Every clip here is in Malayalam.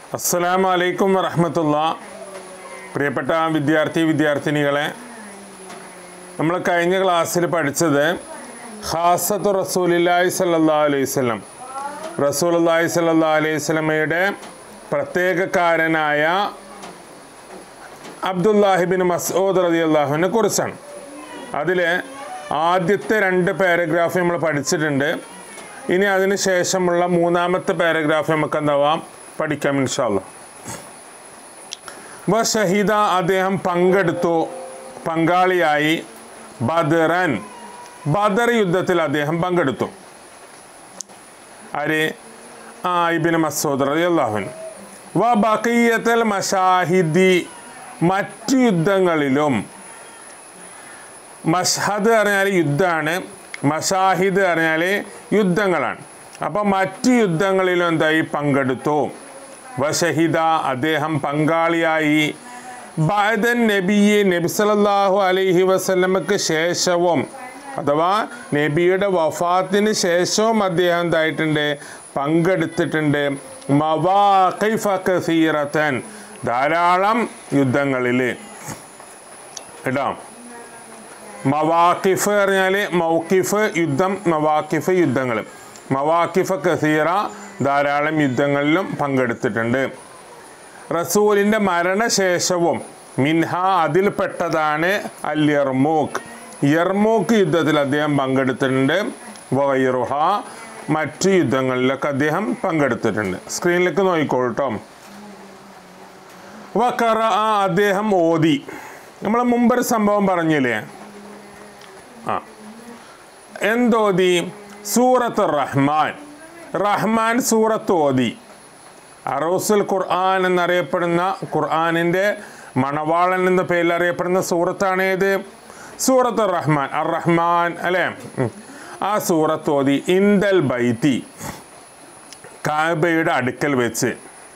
അസ്സലാമു അലൈക്കും വറഹമത്തുള്ള പ്രിയപ്പെട്ട വിദ്യാർത്ഥി വിദ്യാർത്ഥിനികളെ നമ്മൾ കഴിഞ്ഞ ക്ലാസ്സിൽ പഠിച്ചത് ഖാസത്തു റസൂലില്ലാഹി സല്ലാ അലൈഹി സ്വലം റസൂലുല്ലാഹി സല്ലാ അലൈഹി സ്വലമയുടെ പ്രത്യേകക്കാരനായ അബ്ദുല്ലാഹിബിൻ മസൂദ് റതി അള്ളാഹുവിനെ കുറിച്ചാണ് അതിൽ ആദ്യത്തെ രണ്ട് പാരഗ്രാഫ് നമ്മൾ പഠിച്ചിട്ടുണ്ട് ഇനി അതിന് ശേഷമുള്ള മൂന്നാമത്തെ പാരഗ്രാഫ് നമുക്ക് എന്താവാം പഠിക്കാം ഇൻഷാല്ല വ ഷഹീദ അദ്ദേഹം പങ്കെടുത്തു പങ്കാളിയായി ബദറൻ ബദർ യുദ്ധത്തിൽ അദ്ദേഹം പങ്കെടുത്തു ആര് ആ ഇബിന് മസൂദ് റതി അള്ളാഹുൻ വ ബക്കീയത്തൽ മഷാഹിദി മറ്റു യുദ്ധങ്ങളിലും മഷഹദ് പറഞ്ഞാൽ യുദ്ധമാണ് മഷാഹിദ് പറഞ്ഞാൽ യുദ്ധങ്ങളാണ് അപ്പം മറ്റു യുദ്ധങ്ങളിലും എന്തായി പങ്കെടുത്തു വഷഹിദ അദ്ദേഹം പങ്കാളിയായി ബാദൻ നബിയെ നബി സല്ലല്ലാഹു അലൈഹി വസല്ലമക്ക് ശേഷവും അഥവാ നബിയുടെ വഫാത്തിന് ശേഷവും അദ്ദേഹം എന്തായിട്ടുണ്ട് പങ്കെടുത്തിട്ടുണ്ട് മവാഖിഫ കസീറത്തൻ ധാരാളം യുദ്ധങ്ങളിൽ കേട്ടോ മവാക്കിഫ് പറഞ്ഞാൽ മൗക്കിഫ് യുദ്ധം മവാക്കിഫ് യുദ്ധങ്ങൾ മവാക്കിഫ് കസീറ ധാരാളം യുദ്ധങ്ങളിലും പങ്കെടുത്തിട്ടുണ്ട് റസൂലിൻ്റെ മരണശേഷവും മിൻഹ അതിൽപ്പെട്ടതാണ് അൽ യർമൂക്ക് യർമൂക്ക് യുദ്ധത്തിൽ അദ്ദേഹം പങ്കെടുത്തിട്ടുണ്ട് വൈറുഹ മറ്റു യുദ്ധങ്ങളിലൊക്കെ അദ്ദേഹം പങ്കെടുത്തിട്ടുണ്ട് സ്ക്രീനിലേക്ക് നോക്കിക്കോളൂ കേട്ടോ വക്കറ അദ്ദേഹം ഓതി നമ്മൾ മുമ്പൊരു സംഭവം പറഞ്ഞില്ലേ ആ എന്തോതി സൂറത്ത് റഹ്മാൻ റഹ്മാൻ സൂറത്ത് ഓതി അറോസുൽ ഖുർആൻ എന്നറിയപ്പെടുന്ന ഖുർആാനിൻ്റെ മണവാളൻ എന്ന പേരിൽ അറിയപ്പെടുന്ന സൂറത്താണ് ഏത് സൂറത്ത് റഹ്മാൻ അർ റഹ്മാൻ അല്ലേ ഉം. ആ സൂറത്ത് ഓതി ഇന്ദൽ ബൈത്തി കാബയുടെ അടുക്കൽ വെച്ച്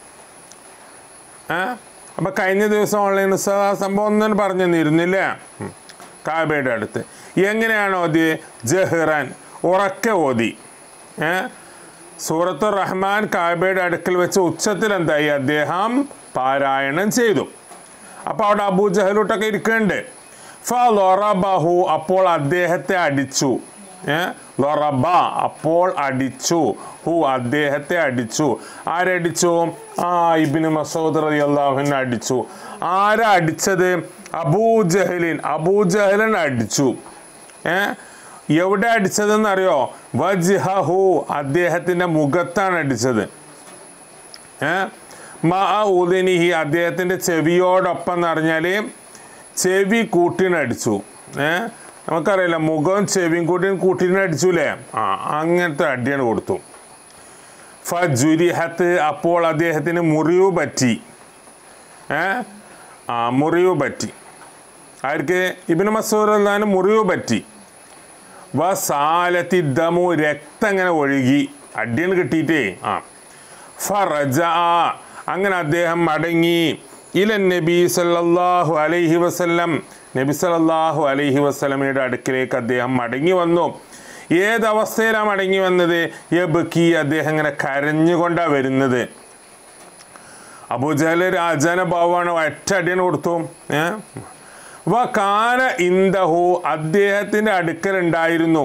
ഏ അപ്പം കഴിഞ്ഞ ദിവസം ഓൺലൈൻ ആ സംഭവം ഒന്നും പറഞ്ഞു തന്നിരുന്നില്ലേ ഉം. കാബയുടെ അടുത്ത് എങ്ങനെയാണ് ഓതി ജഹ്റാൻ ഉറക്കെ ഓതി ഏ സൂറത്ത് റഹ്മാൻ കാബയുടെ അടുക്കൽ വെച്ച് ഉച്ചത്തിൽ എന്തായി അദ്ദേഹം പാരായണം ചെയ്തു അപ്പോൾ അവിടെ അബൂ ജഹലൂട്ടൊക്കെ ഇരിക്കുന്നുണ്ട് ഫ ലൊറബഹു അപ്പോൾ അദ്ദേഹത്തെ അടിച്ചു ഏ ലൊറബ അപ്പോൾ അടിച്ചു ഹു അദ്ദേഹത്തെ അടിച്ചു ആരടിച്ചു ആ ഇബിന് മസൂദ് റതി അള്ളാഹുവിനെ അടിച്ചു ആരാ അടിച്ചത് അബൂജഹലിൻ അബൂജഹലൻ അടിച്ചു ഏ എവിടെ അടിച്ചതെന്ന് അറിയോ വജ്ഹഹു അദ്ദേഹത്തിൻ്റെ മുഖത്താണ് അടിച്ചത് ഏ മാ ഉദിനിഹി അദ്ദേഹത്തിൻ്റെ ചെവിയോടൊപ്പം എന്ന് പറഞ്ഞാൽ ചെവി കൂട്ടിനടിച്ചു ഏ നമുക്കറിയില്ല മുഖവും ചെവിയും കൂട്ടിയും കൂട്ടിനടിച്ചുല്ലേ ആ അങ്ങനത്തെ അടിയാണ് കൊടുത്തു ഫജുരിഹത്ത് അപ്പോൾ അദ്ദേഹത്തിന് മുറിവ് പറ്റി ഏ ആ മുറിവ് പറ്റി ആർക്ക് ഇബിന് മസൂർ അല്ലാന് മുറിവ് പറ്റി വസാലത്തി ദമു രക്തം അങ്ങനെ ഒഴുകി അടിയാണ് കിട്ടിയിട്ടേ ആ ഫറജ അങ്ങനെ അദ്ദേഹം മടങ്ങി ഇല നബി സല്ലല്ലാഹു അലൈഹി വസല്ലം നബി സല്ലല്ലാഹു അലൈഹി വസല്ലമയുടെ അടുക്കിലേക്ക് അദ്ദേഹം മടങ്ങി വന്നു ഏതവസ്ഥയിലാണ് മടങ്ങി വന്നത് യബക്കി അദ്ദേഹം ഇങ്ങനെ കരഞ്ഞുകൊണ്ടാണ് വരുന്നത് അബുജഹൽ രാജാന ഭാവമാണ് ഒറ്റ അടിയാണ് കൊടുത്തു ഏ വ കാന ഇന്ദഹു അദ്ദേഹത്തിൻ്റെ അടുക്കലുണ്ടായിരുന്നു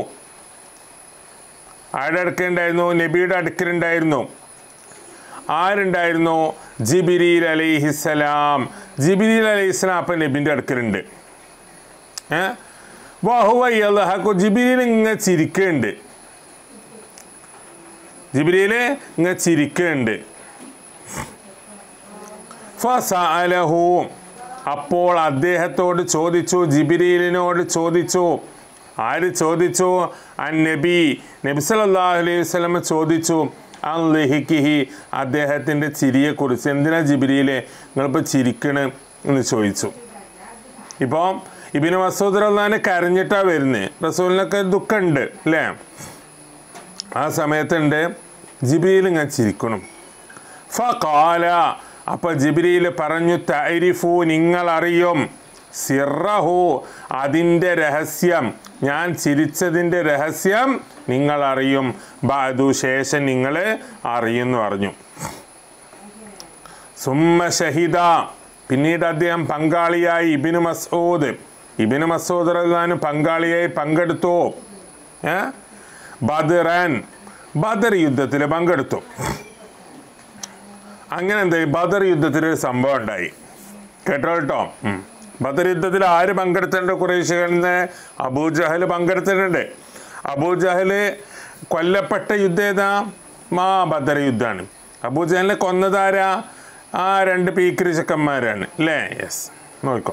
ആരുടെ അടുക്കലുണ്ടായിരുന്നു നബിയുടെ അടുക്കലുണ്ടായിരുന്നു ആരുണ്ടായിരുന്നു ജിബിരിൽ അലൈഹിസ്സലാം ജിബിരിൽ അലൈഹിസ്സലാം അപ്പം നബിൻ്റെ അടുക്കലുണ്ട് ഏ വഹുവ യൽഹഖു ജിബിരിൽ ഇങ്ങനെ ചിരിക്കുന്നുണ്ട് ജിബിരിയിൽ ഇങ്ങനെ ചിരിക്കുന്നുണ്ട് ഫസഅലഹു അപ്പോൾ അദ്ദേഹത്തോട് ചോദിച്ചു ജിബിരിലിനോട് ചോദിച്ചു ആര് ചോദിച്ചു അൻ നബി നബി സല്ലല്ലാഹു അലൈഹി വസല്ലം ചോദിച്ചു അൻ ലഹിക്കിഹി അദ്ദേഹത്തിൻ്റെ ചിരിയെക്കുറിച്ച് എന്തിനാ ജിബിരിയിലെ നിങ്ങളിപ്പോൾ ചിരിക്കണ് എന്ന് ചോദിച്ചു ഇപ്പോൾ ഇബിന് മസൂദ് റഹ്മാന് കരഞ്ഞിട്ടാണ് വരുന്നത് റസൂലിനൊക്കെ ദുഃഖമുണ്ട് അല്ലേ ആ സമയത്തുണ്ട് ജിബിരിയിൽ ഇങ്ങനെ ചിരിക്കണം ഫാല അപ്പൊ ജിബ്രീൽ പറഞ്ഞു തൈരിഫു നിങ്ങൾ അറിയും സിറഹു അതിൻ്റെ രഹസ്യം ഞാൻ ചിരിച്ചതിൻ്റെ രഹസ്യം നിങ്ങൾ അറിയും ബാദു ശേഷം നിങ്ങൾ അറിയുമെന്ന് പറഞ്ഞു സുമ്മ ഷഹിദ പിന്നീട് അദ്ദേഹം പങ്കാളിയായി ഇബിന് മസൂദ് ഇബിന് മസൂദ് റഹ്ലാന് പങ്കാളിയായി പങ്കെടുത്തു ഏ ബദറൻ ബദർ യുദ്ധത്തിൽ പങ്കെടുത്തു അങ്ങനെ എന്താ ബദർ യുദ്ധത്തിൽ ഒരു സംഭവം ഉണ്ടായി കേട്ടോ കേട്ടോ ഉം. ബദർ യുദ്ധത്തിൽ ആര് പങ്കെടുത്തിട്ടുണ്ട് കുറേശ്ശികളിൽ അബൂജഹൽ പങ്കെടുത്തിട്ടുണ്ട് അബൂജഹല് കൊല്ലപ്പെട്ട യുദ്ധം ഏതാ മാ ബദർ യുദ്ധമാണ് അബൂജഹലിനെ കൊന്നതാരാ ആ രണ്ട് പീക്കിരി ചെക്കന്മാരാണ് അല്ലേ യെസ് നോക്കോ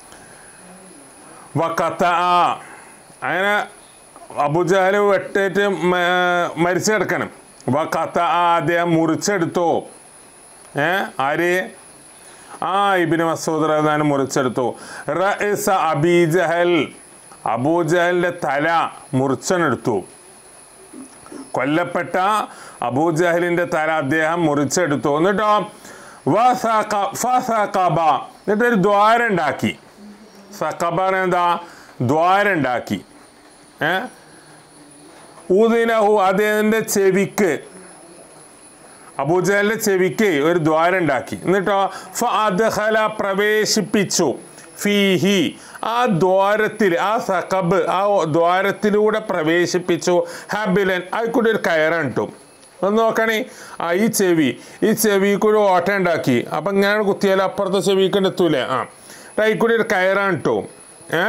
വക്കത്ത അങ്ങനെ അബുജഹൽ വെട്ടേറ്റ് മ- മരിച്ചു കിടക്കണം വക്കത്ത അദ്ദേഹം മുറിച്ചെടുത്തു ഏ ആര് ആ ഇബിന് മസൂദ് റഹ്മാൻ മുറിച്ചെടുത്തു റഇസ അബീജഹൽ അബൂജഹലിന്റെ തല മുറിച്ചനെടുത്തു കൊല്ലപ്പെട്ട അബൂജഹലിന്റെ തല അദ്ദേഹം മുറിച്ചെടുത്തു എന്നിട്ടോ വസഖ- ഫസഖബ. എന്നിട്ടൊരു ദ്വാരം ഉണ്ടാക്കി സഖബ എന്താ ദ്വാരം ഉണ്ടാക്കി ഏ ഊദിനഹു അദ്ദേഹത്തിന്റെ ചെവിക്ക് അബൂജഹലിന്റെ ചെവിക്ക് ഒരു ദ്വാരം ഉണ്ടാക്കി എന്നിട്ടോ ഫഅദ്ഖല പ്രവേശിപ്പിച്ചു ഫീഹി ആ ദ്വാരത്തിൽ ആ സഖബ് ആ ദ്വാരത്തിലൂടെ പ്രവേശിപ്പിച്ചു ഹബിലൻ അതിൽ കൂടി ഒരു കയറാൻ കിട്ടും ഒന്ന് നോക്കണേ ആ ഈ ചെവി ഈ ചെവി കൂടി ഓട്ട ഉണ്ടാക്കി അപ്പം ഇങ്ങനെ കുത്തിയാൽ അപ്പുറത്തെ ചെവിക്ക് എത്തൂലേ ആ അതിൽ കൂടി ഒരു കയറാൻ കിട്ടും ഏ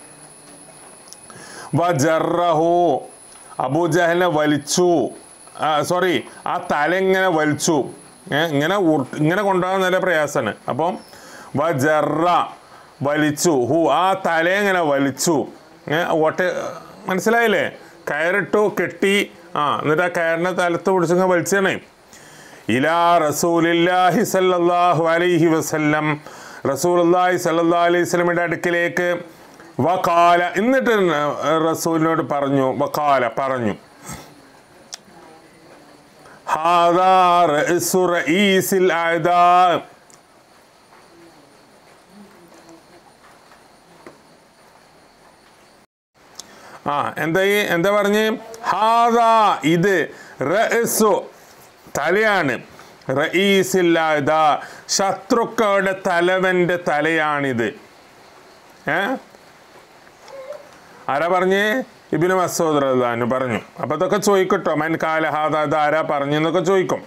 വജറഹു അബൂജഹലിനെ വലിച്ചു സോറി ആ തല ഇങ്ങനെ വലിച്ചു ഏ, ഇങ്ങനെ ഉർ- ഇങ്ങനെ കൊണ്ടുപോകാൻ നല്ല പ്രയാസമാണ് അപ്പം വജറ വലിച്ചു ഹു ആ തല ഇങ്ങനെ വലിച്ചു ഏ, ഓട്ട മനസ്സിലായില്ലേ കയറിട്ടു കെട്ടി ആ എന്നിട്ട് ആ കയറിനെ തലത്ത് പിടിച്ചിങ്ങനെ വലിച്ചണേ ഇലാ റസൂലില്ലാഹി സല്ലല്ലാഹു അലൈഹി വസല്ലം റസൂലുള്ളാഹി സല്ലല്ലാഹു അലൈഹി വസല്ലമയുടെ അടുക്കിലേക്ക് വകാല എന്നിട്ട് റസൂലിനോട് പറഞ്ഞു വകാല പറഞ്ഞു ഹാദാ റഅ്സു റഈസിൽ അഅദാ ആ എന്താ ഈ എന്താ പറഞ്ഞ് ഹാദാ ഇത് റഅ്സു തലയാണ് റഈസില്ലാത ശത്രുക്കളുടെ തലവന്റെ തലയാണിത് ഏ ആരാ പറഞ്ഞേ ഇബിന് മസൂദ് റഹ്ലാന് പറഞ്ഞു അപ്പൊ ഇതൊക്കെ ചോദിക്കട്ടോ മൻ കാല ഹാദ ഇത് ആരാ പറഞ്ഞു എന്നൊക്കെ ചോദിക്കും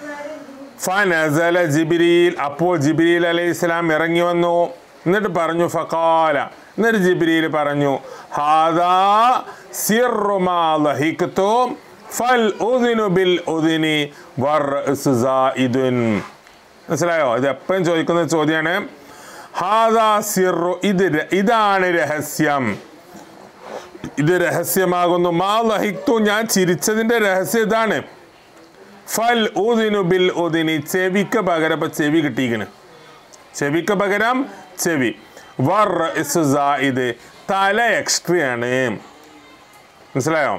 ഫനസല ജിബിരിയിൽ അപ്പോൾ ജിബിരിയിൽ അലൈഹി ഇസ്ലാം ഇറങ്ങി വന്നു എന്നിട്ട് പറഞ്ഞു ഫക്കാല എന്നിട്ട് ജിബിരിയിൽ പറഞ്ഞു ഹാദാ സിർറു മാ ലഹിക്തും ഫൽ ഉദിനു ബിൽ ഉദിനി വറഅ്സു സായിദുൻ മനസ്സിലായോ ഇത് എപ്പോഴും ചോദിക്കുന്ന ചോദ്യമാണ് ഹാദാ സിർറു ഇത് ര- ഇതാണ് രഹസ്യം ഇത് രഹസ്യമാകുന്നു മാ ലഹിക്തു ഞാൻ ചിരിച്ചതിന്റെ രഹസ്യം ഇതാണ് ഫൽ ഉദിനു ബിൽ ഉദിനി ചെവിക്ക് പകരം ഇപ്പൊ ചെവി കിട്ടിയിരിക്കണ് ചെവിക്ക് പകരം ചെവി വർ ഇത് തല എക്സ്ട്രയാണ് മനസ്സിലായോ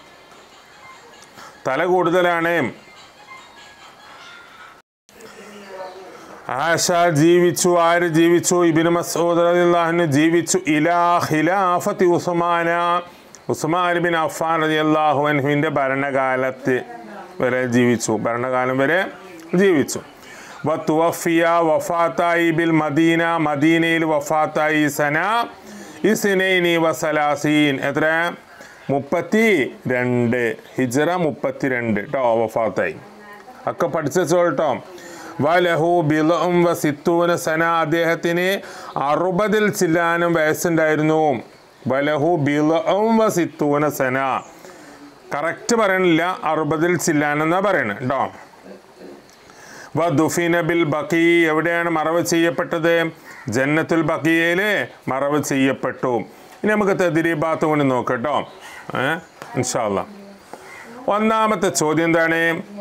തല കൂടുതലാണ് ആശ ജീവിച്ചു ആര് ജീവിച്ചു ഇബിന് മസൂദ് റളിയല്ലാഹു ജീവിച്ചു ഇലാ ഖിലാഫത്തി ഉസ്മാന ഉസ്മാൻ ബിൻ അഫ്ഫാൻ റളിയല്ലാഹു അൻഹുവിന്റെ ഭരണകാലത്ത് വരെ ജീവിച്ചു ഭരണകാലം വരെ ജീവിച്ചു വത്തുവഫിയ വഫാത്തായി ബിൽ മദീന മദീനയിൽ വഫാത്തായി സന ഇസ്നൈനി വസലാസീൻ എത്ര മുപ്പത്തി രണ്ട് ഹിജറ മുപ്പത്തി രണ്ട് കേട്ടോ വഫാത്തായി ഒക്കെ പഠിച്ചു കേട്ടോ വലഹു ബിലും വസിത്തൂന സന അദ്ദേഹത്തിന് അറുപതിൽ ചില്ലാനും വയസ്സുണ്ടായിരുന്നു വലഹു ബിലും വസിത്തൂന സന കറക്റ്റ് പറയണില്ല അറുപതിൽ ചില്ലാനെന്നാ പറയണത് കേട്ടോ വദുഫിന ബിൽ ബക്കി എവിടെയാണ് മറവ് ചെയ്യപ്പെട്ടത് ജന്നത്തുൽ ബക്കിയയില് മറവ് ചെയ്യപ്പെട്ടു ഇനി നമുക്ക് തെതിരീബാത്ത് കൊണ്ട് നോക്കട്ടോ ഏഹ് ഇൻഷാല്ല ഒന്നാമത്തെ ചോദ്യം എന്താണ്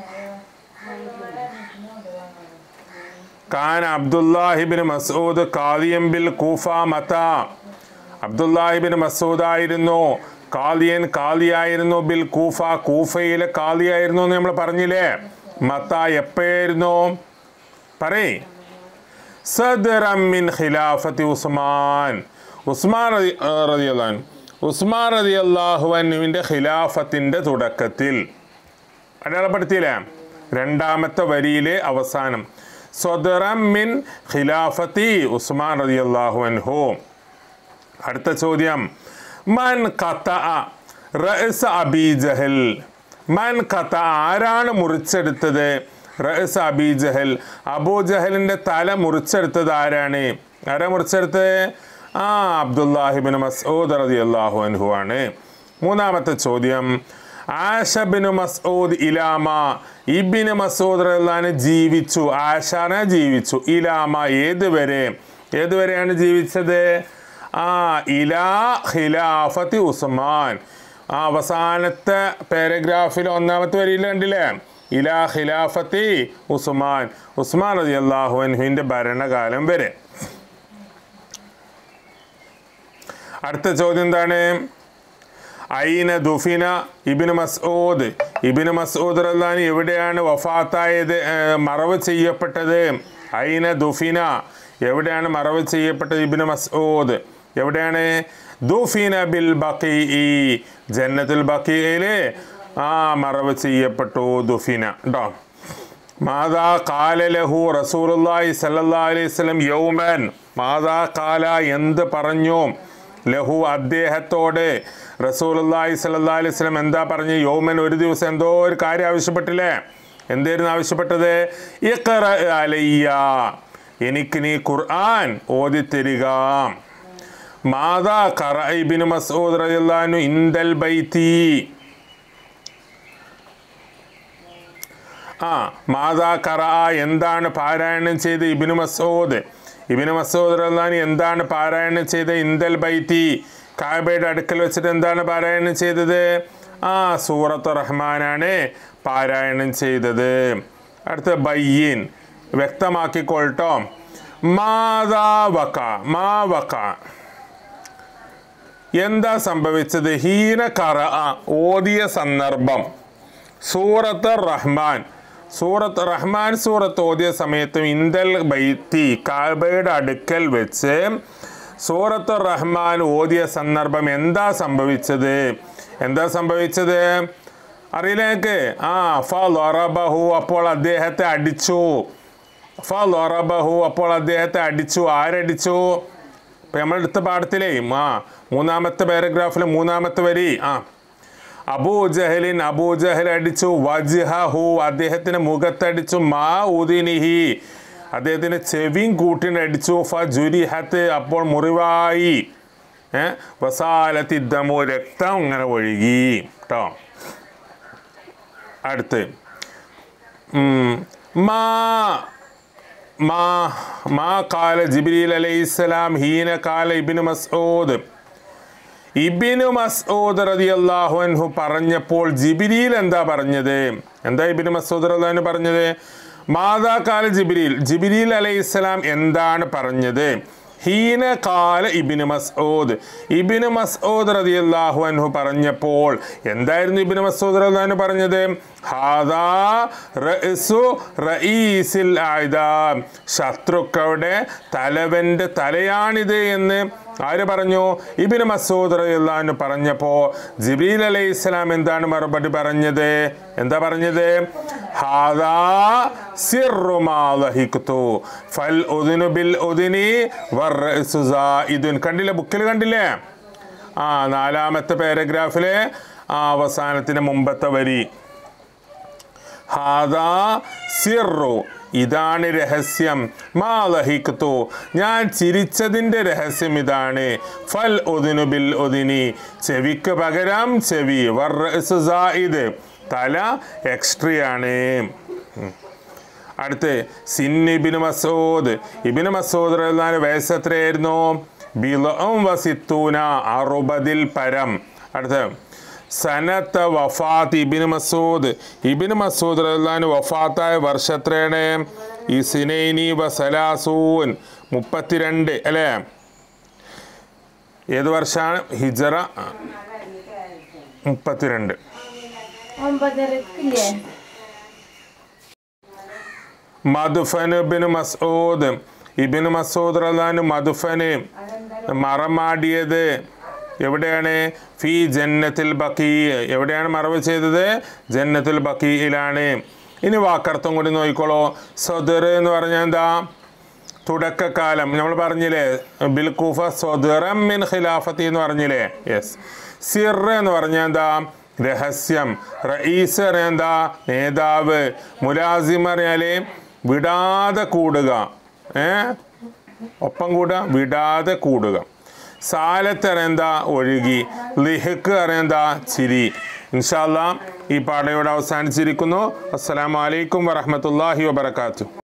കാൻ അബ്ദുല്ലാഹിബിൻ മസൂദ് കാദിയം ബിൽ കൂഫ മത അബ്ദുല്ലാഹിബിൻ മസൂദ് ആയിരുന്നു കാലിയൻ കാലിയായിരുന്നു ബിൽ കൂഫ കൂഫയിലെ കാലിയായിരുന്നു എന്ന് നമ്മൾ പറഞ്ഞില്ലേ മത്ത എപ്പോഴായിരുന്നു പറയേ സദറമിൻ ഖിലാഫത്തി ഉസ്മാൻ ഉസ്മാൻ റതി റതിയല്ലാൻ ഉസ്മാൻ റതി അള്ളാഹുവിൻ്റെ ഖിലാഫത്തിൻ്റെ തുടക്കത്തിൽ അടയാളപ്പെടുത്തിയില്ലേ രണ്ടാമത്തെ വരിയിലെ അവസാനം സ്വദറം മിൻ ഖിലാഫത്തി ഉസ്മാൻ റളിയല്ലാഹു അൻഹു അടുത്ത ചോദ്യം മൻ കത്ത റഅസ് അബി ജഹൽ മൻ കത്ത ആരാണ് മുറിച്ചെടുത്തത് റഅസ് അബി ജഹൽ അബൂ ജഹലിന്റെ തല മുറിച്ചെടുത്തത് ആരാണ് ആരാ മുറിച്ചെടുത്തത് ആ അബ്ദുല്ലാഹിബിൻ മസ്ഊദ് റളിയല്ലാഹു അൻഹു ആണ് മൂന്നാമത്തെ ചോദ്യം ആഷബിന് മസ്ഊദ് ഇലാമ ഇബിന് മസൂദ് റഹ്ലാന് ജീവിച്ചു ആഷാന ജീവിച്ചു ഇലാമ ഏതുവരെ ഏതുവരെയാണ് ജീവിച്ചത് ആ ഇലാ ഖിലാഫത്തി ഉസ്മാൻ ആ അവസാനത്തെ പാരഗ്രാഫിൽ ഒന്നാമത്തെ വരിയിൽ കണ്ടില്ലേ ഇലാ ഖിലാഫത്തി ഉസ്മാൻ ഉസ്മാൻ റതി അള്ളാഹു അൻഹുവിൻ്റെ ഭരണകാലം വരെ അടുത്ത ചോദ്യം എന്താണ് ഐന ദുഫിന ഇബിന് മസ്ഊദ് ഇബിന് മസ്ഊദ് റല്ലാൻ എവിടെയാണ് വഫാത്തായത് ഏർ, മറവ് ചെയ്യപ്പെട്ടത് ഐന ദുഫിന എവിടെയാണ് മറവ് ചെയ്യപ്പെട്ടത് ഇബിന് മസ്ഊദ് എവിടെയാണ് ദുഫിന ബിൽ ബക്കി ജന്നത്തുൽ ബക്കിയില് ആ മറവ് ചെയ്യപ്പെട്ടു ദുഫിന കേട്ടോ മാതാ കാല ലഹു റസൂലുള്ളാഹി സല്ലല്ലാഹു അലൈഹി വസല്ലം യൗമൻ മാതാ കാല എന്ത് പറഞ്ഞു ലഹു അദ്ദേഹത്തോട് റസൂലുള്ളാഹി സല്ലല്ലാഹു അലൈഹി വസല്ലം എന്താ പറഞ്ഞു യൗമൻ ഒരു ദിവസം എന്തോ ഒരു കാര്യം ആവശ്യപ്പെട്ടില്ലേ എന്തായിരുന്നു ആവശ്യപ്പെട്ടത് ഇഖ്റ അലയ്യ എനിക്ക് നീ ഖുർആൻ ഓതിത്തരിക മാതാ ഖറ ഇബ്നു മസ്ഊദ് റളിയല്ലാഹു അൻഹു ഇൻദൽ ബൈത്തി ആ മാതാ കറ എന്താണ് പാരായണം ചെയ്ത് ഇബിന് മസൂദ് ഇബിന് മസൂദ് റഹ്ലാനി എന്താണ് പാരായണം ചെയ്ത് ഇന്ദൽ ബൈത്തി കാബയുടെ അടുക്കൽ വെച്ചിട്ട് എന്താണ് പാരായണം ചെയ്തത് ആ സൂറത്ത് റഹ്മാനാണ് പാരായണം ചെയ്തത് അടുത്ത ബയ്യൻ വ്യക്തമാക്കിക്കൊള്ളട്ടോ മാതാ വക്ക മാ വക്ക എന്താ സംഭവിച്ചത് ഹീന കറ ഓതിയ സന്ദർഭം സൂറത്ത് റഹ്മാൻ സൂറത്ത് റഹ്മാൻ സൂറത്ത് ഓതിയ സമയത്തും ഇന്ദൽ ബൈത്തി കാബയുടെ അടുക്കൽ വെച്ച് സൂറത്ത് റഹ്മാൻ ഓതിയ സന്ദർഭം എന്താ സംഭവിച്ചത് എന്താ സംഭവിച്ചത് അറിയിലേക്ക് ആ ഫ ലൊറബഹു അപ്പോൾ അദ്ദേഹത്തെ അടിച്ചു ഫ ലൊറബഹു അപ്പോൾ അദ്ദേഹത്തെ അടിച്ചു ആരടിച്ചു ഇപ്പം നമ്മൾ എടുത്ത പാഠത്തിലേ ആ മൂന്നാമത്തെ പാരഗ്രാഫിൽ മൂന്നാമത്തെ വരി ആ അബൂ ജഹലിൻ അബൂ ജഹൽ അടിച്ചു വജ്ഹഹു അദ്ദേഹത്തിന് മുഖത്തടിച്ചു മാ ഉദിനിഹി അദ്ദേഹത്തിന് ചെവിയും കൂട്ടിനടിച്ചു ഫ ജുരിഹത്ത് അപ്പോൾ മുറിവായി ഏ വസാലത്തി ദമു രക്തം ഇങ്ങനെ ഒഴുകി കേട്ടോ അടുത്ത് ഉം, മാ മാ മാ കാല ജിബ്രീൽ അലൈഹിസ്സലാം ഹീന കാല ഇബ്നു മസ്ഊദ് ഇബിനു മസ്ഊദ് റളിയല്ലാഹു അൻഹു പറഞ്ഞപ്പോൾ ജിബിരിയിൽ എന്താ പറഞ്ഞത് എന്താ ഇബിനു മസ്ഊദ് റളിയല്ലാഹു പറഞ്ഞത് മാതാകാല ജിബിരിൽ ജിബിരിൽ അലൈഹിസ്സലാം എന്താണ് പറഞ്ഞത് ഹീന കാല ഇബിന് മസ്ഊദ് ഇബിന് മസ്ഊദ് റളിയല്ലാഹു അൻഹു പറഞ്ഞപ്പോൾ എന്തായിരുന്നു ഇബിന് മസ്ഊദ് റളിയല്ലാഹു അൻഹു പറഞ്ഞത് ഹാദാ റഅ്സു റഈസിൽ ആയിദാ ശത്രുക്കളുടെ തലവന്റെ തലയാണിത് എന്ന് ആര് പറഞ്ഞു ഇബിന് മസൂദ് റളിയല്ലാഹു പറഞ്ഞപ്പോ ജിബ്രീൽ അലൈഹി ഇസ്ലാം എന്താണ് മറുപടി പറഞ്ഞത് എന്താ പറഞ്ഞത് ഹാദാ സിർറു മാ ലഹിഖ്തു ഫൽ ഉദ്നു ബിൽ ഉദ്നി വറഅ്സു സായിദുൻ കണ്ടില്ലേ ബുക്കിൽ കണ്ടില്ലേ ആ നാലാമത്തെ പാരഗ്രാഫിലെ ആ അവസാനത്തിന് മുമ്പത്തെ വരി ഹാദാ സിർറു ഇതാണ് രഹസ്യം മാ ലഹിഖ്തു ഞാൻ ചിരിച്ചതിൻ്റെ രഹസ്യം ഇതാണ് ഫൽ ഒതിനു ബിൽ ഒതിനി ചെവിക്ക് പകരം ചെവി വർറഅ്സു സായിദ് തല എക്സ്ട്രിയാണ് അടുത്ത് സിൻ ഇബിന് മസൂദ് ഇബിന് മസൂദ് റഹ്ലാൻ വയസ്സ് എത്രയായിരുന്നു ബിലും വസിത്തൂന അറുപതിൽ പരം അടുത്ത് സനത്ത വഫാത്ത് ഇബിന് മസൂദ് ഇബിന് മസൂദ് റഹ്ലാൻ വഫാത്തായ വർഷം എത്രയാണ് ഈ സിനൈനി വസലാസൂൻ മുപ്പത്തിരണ്ട് അല്ലേ ഏത് വർഷമാണ് ഹിജറ മുപ്പത്തിരണ്ട് ഒമ്പതരക്കില്ലേ മധുഫന് ഇബിന് മസൂദ് ഇബിന് മസൂദ് റഹ്ലാൻ മധുഫന് മറമാടിയത് എവിടെയാണ് ഫി ജന്നത്തിൽ ബക്കി എവിടെയാണ് മറവ് ചെയ്തത് ജന്നത്തുൽ ബക്കിയിലാണ് ഇനി വാക്കർത്ഥം കൂടി നോക്കിക്കോളൂ സദർ എന്ന് പറഞ്ഞാൽ എന്താ തുടക്കകാലം നമ്മൾ പറഞ്ഞില്ലേ ബിൽക്കൂഫ സ്വദറം മിൻ ഖിലാഫത്തി എന്ന് പറഞ്ഞില്ലേ യെസ് സിർ എന്ന് പറഞ്ഞാൽ എന്താ രഹസ്യം റഈസ് പറഞ്ഞാൽ എന്താ നേതാവ് മുലാസിം പറഞ്ഞാല് വിടാതെ കൂടുക ഏ ഒപ്പം കൂടുക വിടാതെ കൂടുക സാലത്ത് അറിയന്താ ഒഴുകി ലിഹക്ക് അറിയന്താ ചിരി ഇൻഷാല്ല ഈ പാഠയോടെ അവസാനിച്ചിരിക്കുന്നു അസ്സലാമലൈക്കും വറഹമത്തല്ലാഹി വബർക്കാത്തു